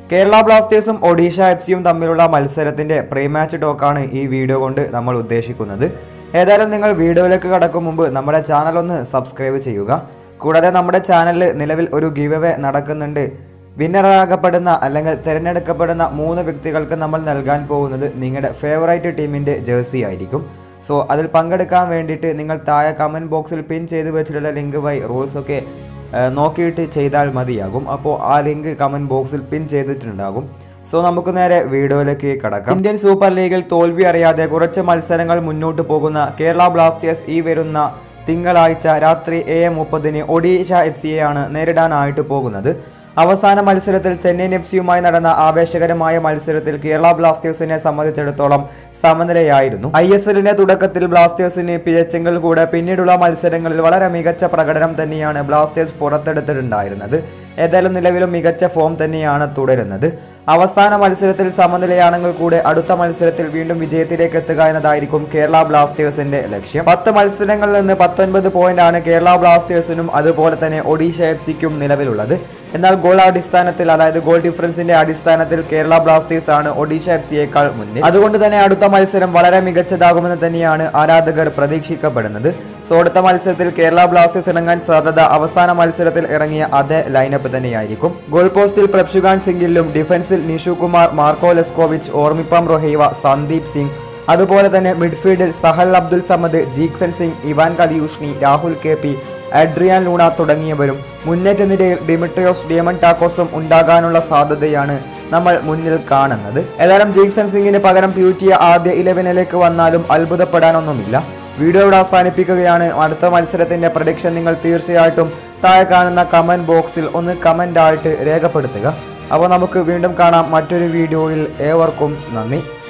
Kerala ബ്ലാസ്റ്റേഴ്സും Odisha F സിയും തമ്മിലുള്ള മത്സരത്തിന്റെ പ്രീ മാച്ച് ടോക്കാണ് ഈ വീഡിയോ കൊണ്ട് നമ്മൾ ഉദ്ദേശിക്കുന്നത് ഏതായാലും നിങ്ങൾ വീഡിയോയിലേക്ക് കടക്കും മുമ്പ് നമ്മുടെ ചാനൽ ഒന്ന് സബ്സ്ക്രൈബ് ചെയ്യുക കൂടാതെ നമ്മുടെ ചാനലിൽ നിലവിൽ ഒരു ഗിവ് അവേ നടക്കുന്നുണ്ട് വിന്നറാകപ്പെടുന്ന അല്ലെങ്കിൽ തിരഞ്ഞെടുക്കപ്പെടുന്ന മൂന്ന് വ്യക്തികൾക്ക് നമ്മൾ നൽകാൻ പോകുന്നത് നിങ്ങളുടെ ഫേവറേറ്റ് ടീമിൻ്റെ ജേഴ്സി ആയിരിക്കും സോ അതിൽ പങ്കെടുക്കാൻ വേണ്ടിയിട്ട് നിങ്ങൾ താഴെ കമൻറ്റ് ബോക്സിൽ പിൻ ചെയ്ത് വെച്ചിട്ടുള്ള ലിങ്ക് വഴി റൂൾസ് ഒക്കെ ആ, നോക്കിയിട്ട് ചെയ്താൽ മതിയാകും അപ്പോൾ ആ ലിങ്ക് കമൻറ്റ് ബോക്സിൽ പിൻ ചെയ്തിട്ടുണ്ടാകും സോ നമുക്ക് നേരെ വീഡിയോയിലേക്ക് കടക്കാം ഇന്ത്യൻ സൂപ്പർ ലീഗിൽ തോൽവി അറിയാതെ കുറച്ച് മത്സരങ്ങൾ മുന്നോട്ട് പോകുന്ന കേരള ബ്ലാസ്റ്റേഴ്സ് ഈ വരുന്ന തിങ്കളാഴ്ച രാത്രി ഏഴ് മുപ്പതിന് ഒഡീഷ എഫ് സിയെയാണ് നേരിടാനായിട്ട് പോകുന്നത് അവസാന മത്സരത്തിൽ ചെന്നൈയിൻ എഫ് സിയുമായി നടന്ന ആവേശകരമായ മത്സരത്തിൽ കേരള ബ്ലാസ്റ്റേഴ്സിനെ സംബന്ധിച്ചിടത്തോളം സമനിലയായിരുന്നു ഐ എസ് എല്ലിന്റെ തുടക്കത്തിൽ ബ്ലാസ്റ്റേഴ്സിന് പിഴച്ചെങ്കിൽ കൂടെ പിന്നീടുള്ള മത്സരങ്ങളിൽ വളരെ മികച്ച പ്രകടനം തന്നെയാണ് ബ്ലാസ്റ്റേഴ്സ് പുറത്തെടുത്തിട്ടുണ്ടായിരുന്നത് ഏതായാലും നിലവിലും മികച്ച ഫോം തന്നെയാണ് തുടരുന്നത് അവസാന മത്സരത്തിൽ സമനിലയാണെങ്കിൽ കൂടെ അടുത്ത മത്സരത്തിൽ വീണ്ടും വിജയത്തിലേക്ക് എത്തുക എന്നതായിരിക്കും കേരള ബ്ലാസ്റ്റേഴ്സിന്റെ ലക്ഷ്യം പത്ത് മത്സരങ്ങളിൽ നിന്ന് പത്തൊൻപത് പോയിന്റ് ആണ് കേരള ബ്ലാസ്റ്റേഴ്സിനും അതുപോലെ തന്നെ ഒഡീഷ എഫ് സിക്കും നിലവിലുള്ളത് എന്നാൽ ഗോൾ അടിസ്ഥാനത്തിൽ അതായത് ഗോൾ ഡിഫറൻസിന്റെ അടിസ്ഥാനത്തിൽ കേരള ബ്ലാസ്റ്റേഴ്സ് ആണ് ഒഡീഷ എഫ് സിയേക്കാൾ മുന്നിൽ അതുകൊണ്ട് തന്നെ അടുത്ത മത്സരം വളരെ മികച്ചതാകുമെന്ന് തന്നെയാണ് ആരാധകർ പ്രതീക്ഷിക്കപ്പെടുന്നത് സോ അടുത്ത മത്സരത്തിൽ കേരള ബ്ലാസ്റ്റേഴ്സ് ഇറങ്ങാൻ സാധ്യത അവസാന മത്സരത്തിൽ ഇറങ്ങിയ അതേ ലൈനപ്പ് തന്നെയായിരിക്കും ഗോൾ പോസ്റ്റിൽ പ്രപ്ഷുഖാൻ സിംഗിലും ഡിഫൻസിൽ നിഷു കുമാർ മാർക്കോ ലെസ്കോവിച്ച് ഓർമിപ്പം റൊഹൈവ സന്ദീപ് സിംഗ് അതുപോലെ തന്നെ മിഡ്ഫീൽഡിൽ Sahal Abdul Samad Jeakson Singh Ivan Kalyuzhnyi Rahul K P Adrian Luna തുടങ്ങിയവരും മുന്നേറ്റ നിരയിൽ ഡിമിട്രിയോസ് ഡിയമൺ ടാക്കോസും ഉണ്ടാകാനുള്ള സാധ്യതയാണ് നമ്മൾ മുന്നിൽ കാണുന്നത് ഏതായാലും ജീക്സൺ സിംഗിന് പകരം പ്യൂറ്റിയ ആദ്യ ഇലവനിലേക്ക് വന്നാലും അത്ഭുതപ്പെടാനൊന്നുമില്ല വീഡിയോ ഇവിടെ അവസാനിപ്പിക്കുകയാണ് അടുത്ത മത്സരത്തിന്റെ പ്രഡിക്ഷൻ നിങ്ങൾ തീർച്ചയായിട്ടും താഴെ കാണുന്ന കമന്റ് ബോക്സിൽ ഒന്ന് കമന്റ് ആയിട്ട് രേഖപ്പെടുത്തുക അപ്പോൾ നമുക്ക് വീണ്ടും കാണാം മറ്റൊരു വീഡിയോയിൽ ഏവർക്കും നന്ദി